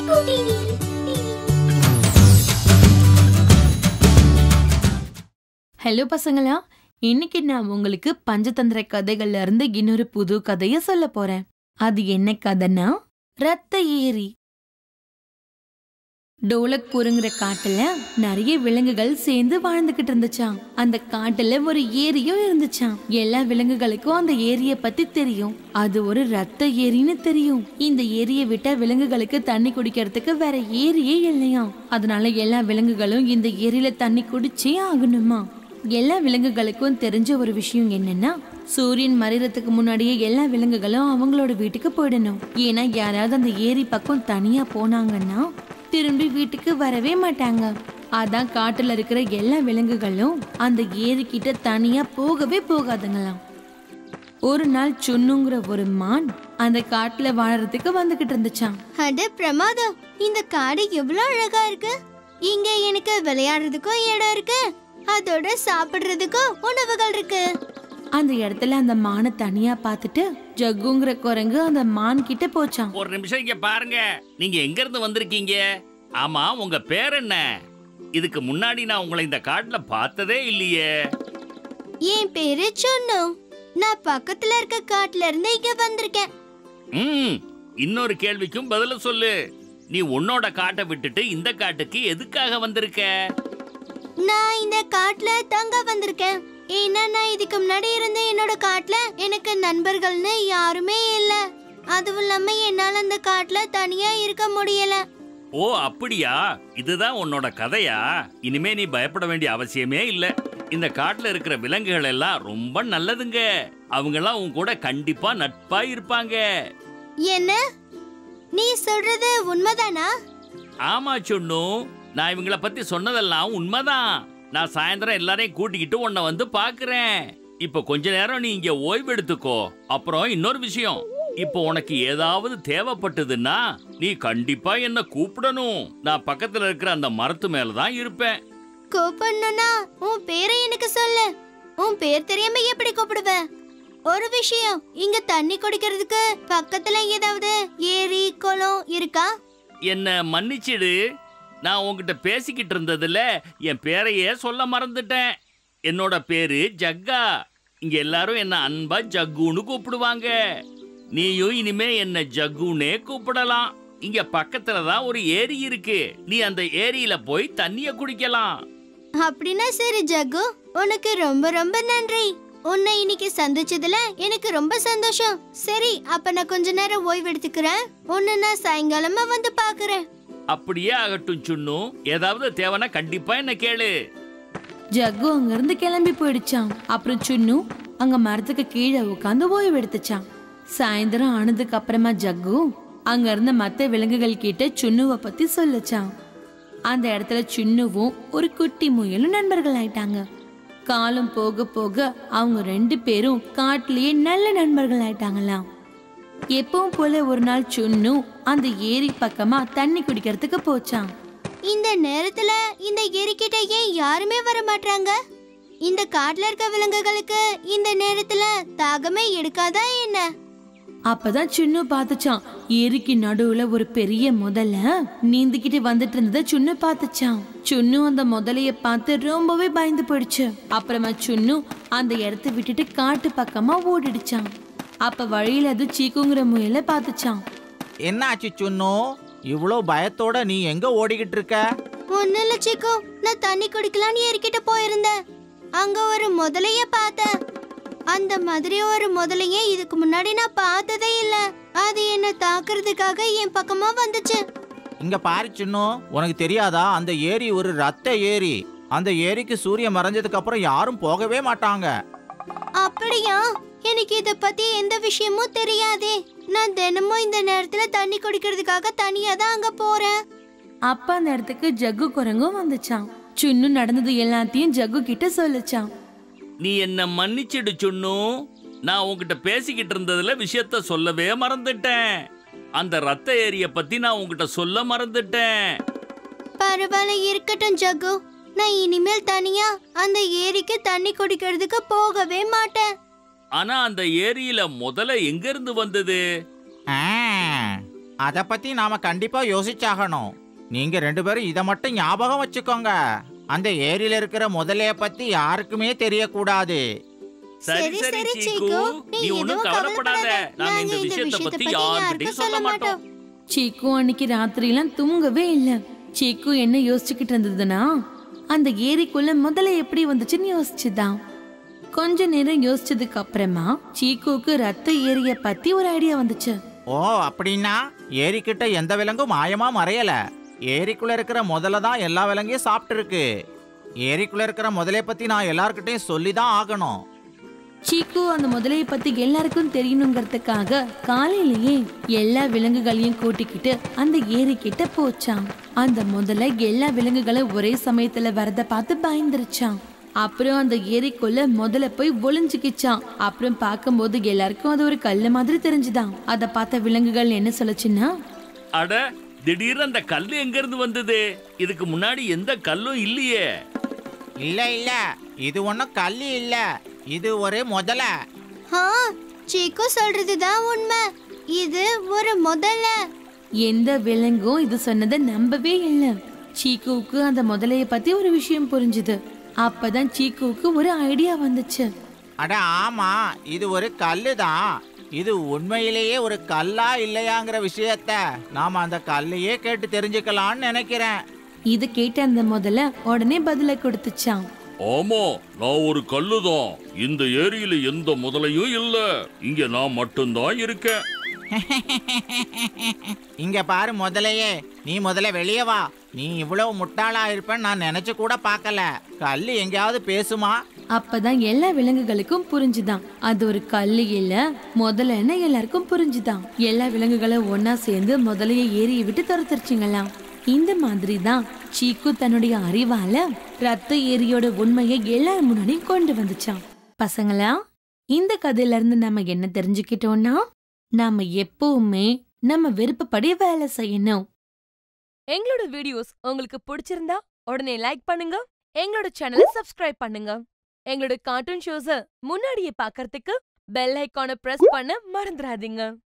hello பசங்களா இன்னைக்கு நான் உங்களுக்கு பஞ்சதந்திர கதைகள்ல இருந்து இன்னொரு புது கதைய சொல்ல போறேன் அது என்ன கதைன்னா ரத்த ஏரி டோலக்பூருங்கிற காட்டுல நிறைய விலங்குகள் சேர்ந்து வாழ்ந்துகிட்டு இருந்துச்சாம் அந்த காட்டுல ஒரு ஏரியும் இருந்துச்சாம் எல்லா விலங்குகளுக்கும் அந்த ஏரிய பத்தி தெரியும் அது ஒரு ரத்த ஏரின்னு தெரியும் இந்த ஏரியை விட்டா விலங்குகளுக்கு தண்ணி குடிக்கிறதுக்கு வேற ஏரியே இல்லையாம் அதனால எல்லா விலங்குகளும் இந்த ஏரியில தண்ணி குடிச்சே ஆகணுமா எல்லா விலங்குகளுக்கும் தெரிஞ்ச ஒரு விஷயம் என்னன்னா சூரியன் மறையறதுக்கு முன்னாடியே எல்லா விலங்குகளும் அவங்களோட வீட்டுக்கு போயிடணும் ஏன்னா யாராவது அந்த ஏரி பக்கம் தனியா போனாங்கன்னா திரும்பி வீட்டுக்கு வரவே மாட்டாங்க அதான் காட்டுல இருக்கிற எல்லா விலங்குகளும் அந்த ஏரி கிட்ட தனியா போகவே போகாதுங்களாம் ஒரு நாள் சுண்ணுங்கிற ஒரு மான் அந்த காட்டுல வாழறதுக்கு வந்துகிட்டு இருந்துச்சாம் அட பிரமாதம் இந்த காடு எவ்வளவு அழகா இருக்கு இங்க எனக்கு விளையாடுறதுக்கும் இடம் இருக்கு அதோட சாப்பிடுறதுக்கும் உணவுகள் இருக்கு அந்த இடத்துல அந்த மானை தனியா பார்த்துட்டு ஜக்குங்கிற குரங்கு அந்த மான் கிட்ட போச்சாம் ஒரு நிமிஷம் இங்க பாருங்க நீங்க எங்க இருந்து வந்திருக்கீங்க ஆமா உங்க பேர் என்ன இதுக்கு முன்னாடி நான் உங்களை இந்த காட்டுல பார்த்ததே இல்லையே என் பேரு சொன்னு நான் பக்கத்துல இருக்க காட்டுல இருந்து இங்க வந்திருக்கேன் ம் இன்னொரு கேள்விக்கும் பதில சொல்லு நீ உன்னோட காட்டை விட்டுட்டு இந்த காட்டுக்கு எதுக்காக வந்திருக்க நான் இந்த காட்டுல தங்க வந்திருக்கேன் ஏன்னா நான் இதுக்கு முன்னாடி இருந்த என்னோட காட்டுல எனக்கு நண்பர்கள்னு யாருமே இல்ல அதுவும் இல்லாம என்னால அந்த காட்டுல தனியா இருக்க முடியல ஓ அப்படியா இதுதான் உன்னோட கதையா இனிமே நீ பயப்பட வேண்டிய அவசியமே இல்ல இந்த காட்டுல இருக்கிற விலங்குகள் எல்லாம் ரொம்ப நல்லதுங்க அவங்க எல்லாம் உன் கூட கண்டிப்பா நட்பா இருப்பாங்க என்ன நீ சொல்றது உண்மைதானா ஆமா சொன்னு நான் இவங்கள பத்தி சொன்னதெல்லாம் உண்மைதான் நான் சாயந்தரம் எல்லாரையும் கூட்டிக்கிட்டு உன்னை வந்து பாக்குறேன் இப்ப கொஞ்ச நேரம் நீ இங்க ஓய்வு எடுத்துக்கோ அப்புறம் இன்னொரு விஷயம் இப்போ உனக்கு ஏதாவது தேவைப்பட்டதுன்னா நீ கண்டிப்பா என்ன கூப்பிடணும் நான் பக்கத்துல இருக்கிற அந்த மரத்து மேல தான் இருப்பேன் கூப்பிடணும்னா உன் பேரை எனக்கு சொல்லு உன் பேர் தெரியாம எப்படி கூப்பிடுவ ஒரு விஷயம் இங்க தண்ணி குடிக்கிறதுக்கு பக்கத்துல ஏதாவது ஏரி குளம் இருக்கா என்ன மன்னிச்சிடு நான் உன்கிட்ட பேசிக்கிட்டு இருந்ததுல என் பேரையே சொல்ல மறந்துட்டேன் என்னோட பேரு ஜக்கா இங்க எல்லாரும் என்ன அன்பா ஜக்குன்னு கூப்பிடுவாங்க நீயும் இனிமே என்ன ஜக்குனே கூப்பிடலாம் இங்க பக்கத்துல தான் ஒரு ஏரி இருக்கு நீ அந்த ஏரியில போய் தண்ணிய குடிக்கலாம் அப்படின்னா சரி ஜக்கு உனக்கு ரொம்ப ரொம்ப நன்றி உன்னை இன்னைக்கு சந்திச்சதுல எனக்கு ரொம்ப சந்தோஷம் சரி அப்ப நான் கொஞ்ச நேரம் ஓய்வு எடுத்துக்கிறேன் உன்னை நான் சாயங்காலமா வந்து பாக்குறேன் அப்படியே ஆகட்டும் சுன்னு ஏதாவது தேவைன்னா கண்டிப்பா என்ன கேளு ஜக்கு அங்கிருந்து கிளம்பி போயிடுச்சான் அப்புறம் சுன்னு அங்க மரத்துக்கு கீழே உட்காந்து ஓய்வு எடுத்துச்சான் சாயந்தரம் ஆனதுக்கு அப்புறமா ஜக்கு அங்க இருந்த மத்த விலங்குகள் கிட்ட சுண்ணுவை பத்தி சொல்லுச்சான் அந்த இடத்துல சுண்ணுவும் ஒரு குட்டி முயலும் நண்பர்கள் ஆயிட்டாங்க காலம் போக போக அவங்க ரெண்டு பேரும் காட்டுலயே நல்ல நண்பர்கள் ஆயிட்டாங்களாம் எப்பவும் போல ஒரு நாள் சுன்னு அந்த ஏரி பக்கமா தண்ணி குடிக்கிறதுக்கு போச்சான் இந்த நேரத்துல இந்த ஏரிக்கிட்ட ஏன் யாருமே வர மாட்டாங்க இந்த காட்டுல இருக்க விலங்குகளுக்கு இந்த நேரத்துல தாகமே எடுக்காதா என்ன அப்பதான் சின்னு பார்த்துச்சான் ஏரிக்கு நடுவுல ஒரு பெரிய முதல்ல நீந்திக்கிட்டு வந்துட்டு இருந்ததை சுன்னு பார்த்துச்சான் சுன்னு அந்த முதலைய பார்த்து ரொம்பவே பயந்து போயிடுச்சு அப்புறமா சுன்னு அந்த இடத்த விட்டுட்டு காட்டு பக்கமா ஓடிடுச்சான் அப்ப வழியில அது சீக்குங்கிற முயலை பார்த்துச்சான் என்ன ஆச்சு சுன்னு இவ்வளோ பயத்தோட நீ எங்க ஓடிக்கிட்டு இருக்க ஒண்ணு இல்ல சிக்கு நான் தண்ணி குடிக்கலான்னு ஏறிக்கிட்டு போயிருந்தேன் அங்க ஒரு முதலைய பார்த்தேன் அந்த மாதிரி ஒரு முதலைய இதுக்கு முன்னாடி நான் பார்த்ததே இல்ல அது என்ன தாக்குறதுக்காக என் பக்கமா வந்துச்சு இங்க பாரு சின்னு உனக்கு தெரியாதா அந்த ஏரி ஒரு ரத்த ஏரி அந்த ஏரிக்கு சூரியன் மறைஞ்சதுக்கு அப்புறம் யாரும் போகவே மாட்டாங்க அப்படியா எனக்கு இத பத்தி எந்த விஷயமும் தெரியாதே நான் தினமும் இந்த நேரத்துல தண்ணி குடிக்கிறதுக்காக தனியா தான் அங்க போறேன் அப்ப அந்த இடத்துக்கு ஜக்கு குரங்கும் வந்துச்சான் சுன்னு நடந்தது எல்லாத்தையும் ஜக்கு கிட்ட சொல்லுச்சான் நீ என்ன மன்னிச்சிடு சுன்னு நான் உன்கிட்ட பேசிக்கிட்டு இருந்ததுல விஷயத்த சொல்லவே மறந்துட்டேன் அந்த ரத்த ஏரிய பத்தி நான் உன்கிட்ட சொல்ல மறந்துட்டேன் பரவாயில்ல இருக்கட்டும் ஜக்கு நான் இனிமேல் தனியா அந்த ஏரிக்கு தண்ணி குடிக்கிறதுக்கு போகவே மாட்டேன் ஆனா அந்த ஏரியில முதல்ல எங்க இருந்து வந்தது ஆ, அத பத்தி நாம கண்டிப்பா யோசிச்சாகணும் நீங்க ரெண்டு பேரும் இத மட்டும் ஞாபகம் வச்சுக்கோங்க அந்த ஏரியில இருக்கிற முதலைய பத்தி யாருக்குமே தெரியக்கூடாது சரி சரி சீக்கு நீ ஒன்னும் கவலைப்படாத நாங்க இந்த விஷயத்தை பத்தி யார்கிட்டயும் சொல்ல மாட்டோம் சீக்கு அன்னைக்கு ராத்திரியெல்லாம் தூங்கவே இல்ல சீக்கு என்ன யோசிச்சுக்கிட்டு இருந்ததுன்னா அந்த ஏரிக்குள்ள முதல்ல எப்படி வந்துச்சுன்னு யோசிச்சுதான் கொஞ்ச நேரம் யோசிச்சதுக்கு அப்புறமா சீக்குக்கு ரத்த ஏரிய பத்தி ஒரு ஐடியா வந்துச்சு ஓ அப்படின்னா ஏரிக்கிட்ட எந்த விலங்கும் மாயமா மறையல ஏரிக்குள்ள இருக்கிற முதல்ல தான் எல்லா விலங்கையும் சாப்பிட்டு இருக்கு ஏரிக்குள்ள இருக்கிற முதலைய பத்தி நான் எல்லார்கிட்டயும் சொல்லி தான் ஆகணும் சீக்கு அந்த முதலைய பத்தி எல்லாருக்கும் தெரியணுங்கிறதுக்காக காலையிலேயே எல்லா விலங்குகளையும் கூட்டிக்கிட்டு அந்த ஏரி கிட்ட போச்சான் அந்த முதல்ல எல்லா விலங்குகளும் ஒரே சமயத்துல வரத பார்த்து பயந்துருச்சான் அப்புறம் அந்த ஏரிக்குள்ள முதல்ல போய் ஒளிஞ்சுக்கிச்சான் அப்புறம் பார்க்கும்போது எல்லாருக்கும் அது ஒரு கல்லு மாதிரி தெரிஞ்சுதான் அதை பார்த்த விலங்குகள் என்ன சொல்லுச்சுன்னா அட திடீர்னு அந்த கல்லு எங்க இருந்து வந்தது இதுக்கு முன்னாடி எந்த கல்லும் இல்லையே இல்ல இல்ல இது ஒன்றும் கல்லி இல்ல இது ஒரு முதல ஆ சீக்கு சொல்றதுதான் உண்மை இது ஒரு முதல்ல எந்த விலங்கும் இது சொன்னதை நம்பவே இல்லை சீக்குவுக்கு அந்த முதலைய பத்தி ஒரு விஷயம் புரிஞ்சுது அப்பதான் சீக்குவுக்கு ஒரு ஐடியா வந்துச்சு அட ஆமா இது ஒரு கல்லு தான் இது உண்மையிலேயே ஒரு கல்லா இல்லையாங்கிற விஷயத்த நாம அந்த கல்லையே கேட்டு தெரிஞ்சுக்கலாம்னு நினைக்கிறேன் இது கேட்ட அந்த முதல்ல உடனே பதில கொடுத்துச்சான் ஆமா நான் ஒரு கல்லுதான் இந்த ஏரியில எந்த முதலையும் இல்ல இங்க நான் மட்டும்தான் இருக்கேன் இங்க பாரு முதலையே நீ முதல்ல வெளியே வா நீ இவ்வளவு முட்டாளா இருப்பேன்னு நான் நினைச்சு கூட பார்க்கல கல்லு எங்கேயாவது பேசுமா அப்பதான் எல்லா விலங்குகளுக்கும் புரிஞ்சுதான் அது ஒரு கல்லு இல்ல முதலைன்னு எல்லாருக்கும் புரிஞ்சுதான் எல்லா விலங்குகளும் ஒன்னா சேர்ந்து முதலைய ஏரியை விட்டு துரத்துருச்சுங்களாம் இந்த மாதிரி தான் சீக்கு தன்னுடைய அறிவால ரத்த ஏரியோட உண்மையை எல்லார் முன்னாடியும் கொண்டு வந்துச்சான் பசங்களா இந்த கதையில இருந்து நம்ம என்ன தெரிஞ்சுக்கிட்டோம்னா நாம எப்பவுமே நம்ம விருப்பப்படி வேலை செய்யணும் எங்களோட வீடியோஸ் உங்களுக்கு பிடிச்சிருந்தா உடனே லைக் பண்ணுங்க எங்களோட சேனலை சப்ஸ்கிரைப் பண்ணுங்க எங்களோட கார்ட்டூன் ஷோஸ முன்னாடியே பார்க்கறதுக்கு பெல் ஐகானை பிரஸ் பண்ண மறந்துடாதீங்க